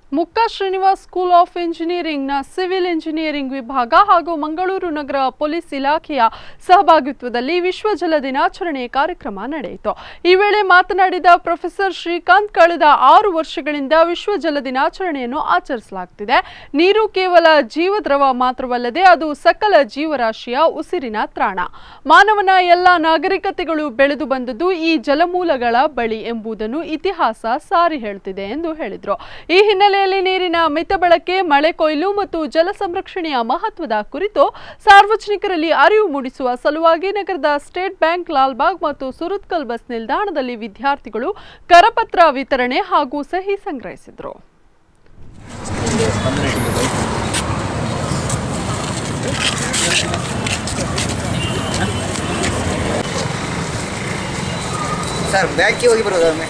Mukka Srinivas school of ಇಂಜಿನಿಯರಿಂಗ್ನ civil engineering ವಿಭಾಗ ಹಾಗೂ ಮಂಗಳೂರು ನಗರ ಪೊಲೀಸ್ ಇಲಾಖೆಯ ಸಹಭಾಗಿತ್ವದಲ್ಲಿ ವಿಶ್ವ ಜಲ ದಿನಾಚರಣೆ ಕಾರ್ಯಕ್ರಮ ನಡೆಯಿತು ಈ ವೇಳೆ ಮಾತನಾಡಿದ ಪ್ರೊಫೆಸರ್ ಶ್ರೀಕಾಂತ್ ಕಳೆದ ಆರು ವರ್ಷಗಳಿಂದ ವಿಶ್ವ ಜಲ ದಿನಾಚರಣೆಯನ್ನು ಆಚರಿಸಲಾಗುತ್ತಿದೆ ನೀರು ಕೇವಲ ಜೀವದ್ರವ ಮಾತ್ರವಲ್ಲದೆ ಅದು ಸಕಲ ಜೀವರಾಶಿಯ ಉಸಿರಿನ ತ್ರಾಣ ಮಾನವನ ಎಲ್ಲ ನಾಗರಿಕತೆಗಳು ಬೆಳೆದು ಬಂದದ್ದು ಈ ಜಲಮೂಲಗಳ ಬಳಿ ಎಂಬುದನ್ನು ಇತಿಹಾಸ ಸಾರಿ ಹೇಳುತ್ತಿದೆ ಎಂದು ಹೇಳಿದರು ಈ ಹಿನ್ನೆಲೆಯಲ್ಲಿ ನೀರಿನ ಮಿತ ಬಳಕೆ ಮಳೆ ಕೊಯ್ಲು ಮತ್ತು ಜಲ ಸಂರಕ್ಷಣೆಯ ಮಹತ್ವದ ಕುರಿತು ಸಾರ್ವಜನಿಕರಲ್ಲಿ ಅರಿವು ಮೂಡಿಸುವ ಸಲುವಾಗಿ ನಗರದ ಸ್ಟೇಟ್ ಬ್ಯಾಂಕ್ ಲಾಲ್ಬಾಗ್ ಮತ್ತು ಸುರತ್ಕಲ್ ಬಸ್ ನಿಲ್ದಾಣದಲ್ಲಿ ವಿದ್ಯಾರ್ಥಿಗಳು ಕರಪತ್ರ ವಿತರಣೆ ಹಾಗೂ ಸಹಿ ಸಂಗ್ರಹಿಸಿದರು ಸರ್ ಬ್ಯಾಗ್ಗೆ ಹೋಗಿ ಬರೋದು ಒಮ್ಮೆ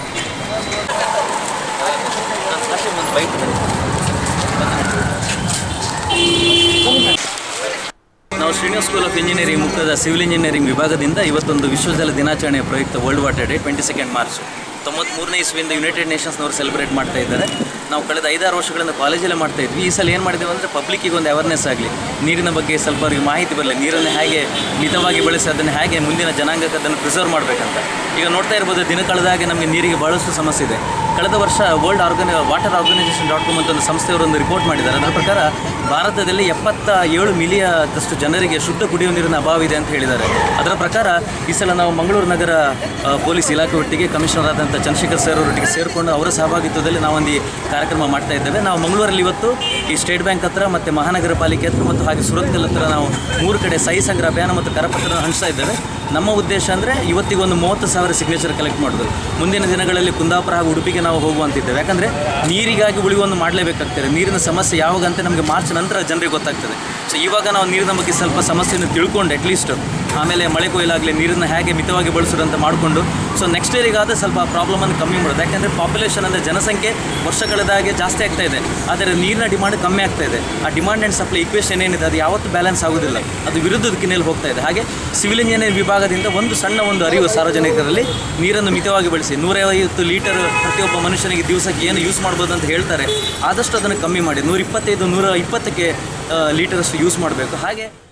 ನಾವು ಶ್ರೀನಿವಾಸ್ ಸ್ಕೂಲ್ ಆಫ್ ಇಂಜಿನಿಯರಿಂಗ್ ಮುಖದ ಸಿವಿಲ್ ಇಂಜಿನಿಯರಿಂಗ್ ವಿಭಾಗದಿಂದ ಇವತ್ತೊಂದು ವಿಶ್ವ ಜಲ ದಿನಾಚರಣೆಯ ಪ್ರಯುಕ್ತ world water day twenty second March ತೊಂಬತ್ಮೂರನೇ ಇಸ್ವಿಯಿಂದ ಯುನೈಟೆಡ್ ನೇಷನ್ಸ್ನವರು ಸೆಲೆಬ್ರೇಟ್ ಮಾಡ್ತಾ ಇದ್ದಾರೆ ನಾವು ಕಳೆದ ಐದಾರು ವರ್ಷಗಳಿಂದ ಕಾಲೇಜಲ್ಲೇ ಮಾಡ್ತಾ ಇದ್ವಿ ಈ ಸಲ ಏನು ಮಾಡಿದ್ದೇವೆ ಅಂದರೆ ಪಬ್ಲಿಕ್ಕಿಗೆ ಒಂದು ಅವೇರ್ನೆಸ್ ಆಗಲಿ ನೀರಿನ ಬಗ್ಗೆ ಸ್ವಲ್ಪ ಅವರಿಗೆ ಮಾಹಿತಿ ಬರಲಿ ನೀರನ್ನು ಹೇಗೆ ಮಿತವಾಗಿ ಬಳಸಿ ಅದನ್ನು ಹೇಗೆ ಮುಂದಿನ ಜನಾಂಗಕ್ಕೆ ಅದನ್ನು ಪ್ರಿಸರ್ವ್ ಮಾಡಬೇಕಂತ ಈಗ ನೋಡ್ತಾ ಇರ್ಬೋದು ದಿನ ಕಳೆದಾಗೆ ನಮಗೆ ನೀರಿಗೆ ಭಾಳಷ್ಟು ಸಮಸ್ಯೆ ಇದೆ ಕಳೆದ ವರ್ಷ ವರ್ಲ್ಡ್ ಆರ್ಗನೈ ವಾಟರ್ ಆರ್ಗನೈಸೇಷನ್ ಡಾಟ್ ಕಾಮ್ ಅಂತ ಒಂದು ಸಂಸ್ಥೆಯವರು ಒಂದು ರಿಪೋರ್ಟ್ ಮಾಡಿದ್ದಾರೆ ಅದರ ಪ್ರಕಾರ ಭಾರತದಲ್ಲಿ ಎಪ್ಪತ್ತ ಏಳು ಮಿಲಿಯದಷ್ಟು ಜನರಿಗೆ ಶುದ್ಧ ಕುಡಿಯುವ ನೀರಿನ ಅಭಾವ ಇದೆ ಅಂತ ಹೇಳಿದ್ದಾರೆ ಅದರ ಪ್ರಕಾರ ಈ ಸಲ ನಾವು ಮಂಗಳೂರು ನಗರ ಆ, ಪೊಲೀಸ್ ಇಲಾಖೆ ಒಟ್ಟಿಗೆ ಕಮಿಷನರ್ ಆದಂಥ ಚಂದ್ರಶೇಖರ್ ಸರ್ ಅವರೊಟ್ಟಿಗೆ ಸೇರಿಕೊಂಡು ಅವರ ಸಹಭಾಗಿತ್ವದಲ್ಲಿ ನಾವೊಂದು ಈ ಕಾರ್ಯಕ್ರಮ ಮಾಡ್ತಾ ಇದ್ದೇವೆ ನಾವು ಮಂಗಳೂರಲ್ಲಿ ಇವತ್ತು ಈ ಸ್ಟೇಟ್ ಬ್ಯಾಂಕ್ ಹತ್ರ ಮತ್ತು ಮಹಾನಗರ ಪಾಲಿಕೆ ಹತ್ರ ಮತ್ತು ಹಾಗೆ ಸುರತ್ಕಲ್ ಹತ್ರ ನಾವು ಮೂರು ಕಡೆ ಸಹಿ ಸಂಗ್ರಹ ಅಭಿಯಾನ ಮತ್ತು ಕರಪತ್ರ ಹಂಚ್ತಾ ಇದ್ದೇವೆ ನಮ್ಮ ಉದ್ದೇಶ ಅಂದರೆ ಇವತ್ತಿಗೆ ಒಂದು ಮೂವತ್ತು ಸಾವಿರ ಸಿಗ್ನೇಚರ್ ಕಲೆಕ್ಟ್ ಮಾಡೋದು ಮುಂದಿನ ದಿನಗಳಲ್ಲಿ ಕುಂದಾಪುರ ಹಾಗೂ ಉಡುಪಿಗೆ ನಾವು ಹೋಗುವಂತಿದ್ದೇವೆ ಯಾಕಂದರೆ ನೀರಿಗಾಗಿ ಉಳಿವನ್ನು ಮಾಡಲೇಬೇಕಾಗ್ತದೆ ನೀರಿನ ಸಮಸ್ಯೆ ಯಾವಾಗ ಅಂತ ನಮಗೆ ಮಾರ್ಚ್ ನಂತರ ಜನರಿಗೆ ಗೊತ್ತಾಗ್ತದೆ ಸೊ ಇವಾಗ ನಾವು ನೀರಿನ ಬಗ್ಗೆ ಸ್ವಲ್ಪ ಸಮಸ್ಯೆಯನ್ನು ತಿಳ್ಕೊಂಡು ಅಟ್ಲೀಸ್ಟ್ ಆಮೇಲೆ ಮಳೆ ಕೊಯ್ಲಾಗಲಿ ನೀರನ್ನು ಹೇಗೆ ಮಿತವಾಗಿ ಬಳಸೋದು ಅಂತ ಮಾಡಿಕೊಂಡು ಸೊ ನೆಕ್ಸ್ಟ್ ಇಯರಿಗಾದ ಸ್ವಲ್ಪ ಪ್ರಾಬ್ಲಮನ್ನು ಕಮ್ಮಿ ಮಾಡೋದು ಯಾಕೆಂದರೆ ಪಾಪ್ಯುಲೇಷನ್ ಅಂದರೆ ಜನಸಂಖ್ಯೆ ವರ್ಷ ಕಳೆದಾಗೆ ಜಾಸ್ತಿ ಆಗ್ತಾ ಇದೆ ಆದರೆ ನೀರಿನ ಡಿಮಾಂಡ್ ಕಮ್ಮಿ ಆಗ್ತಾ ಇದೆ ಆ ಡಿಮಾಂಡ್ ಆ್ಯಂಡ್ ಸಪ್ಲೈ ಇಕ್ವೇಷನ್ ಏನಿದೆ ಅದು ಯಾವತ್ತೂ ಬ್ಯಾಲೆನ್ಸ್ ಆಗೋದಿಲ್ಲ ಅದು ವಿರುದ್ಧದ ಕಿನ್ನೆಯಲ್ಲಿ ಹೋಗ್ತಾ ಇದೆ ಹಾಗೆ ಸಿವಿಲ್ ಇಂಜಿನಿಯರಿಂಗ್ ವಿಭಾಗದಿಂದ ಒಂದು ಸಣ್ಣ ಒಂದು ಅರಿವು ಸಾರ್ವಜನಿಕರಲ್ಲಿ ನೀರನ್ನು ಮಿತವಾಗಿ ಬಳಸಿ ನೂರೈವತ್ತು ಲೀಟರ್ ಪ್ರತಿಯೊಬ್ಬ ಮನುಷ್ಯನಿಗೆ ದಿವಸಕ್ಕೆ ಏನು ಯೂಸ್ ಮಾಡ್ಬೋದು ಅಂತ ಹೇಳ್ತಾರೆ ಆದಷ್ಟು ಅದನ್ನು ಕಮ್ಮಿ ಮಾಡಿ ನೂರ ಇಪ್ಪತ್ತೈದು ನೂರ ಇಪ್ಪತ್ತಕ್ಕೆ ಲೀಟರಷ್ಟು ಯೂಸ್ ಮಾಡಬೇಕು ಹಾಗೆ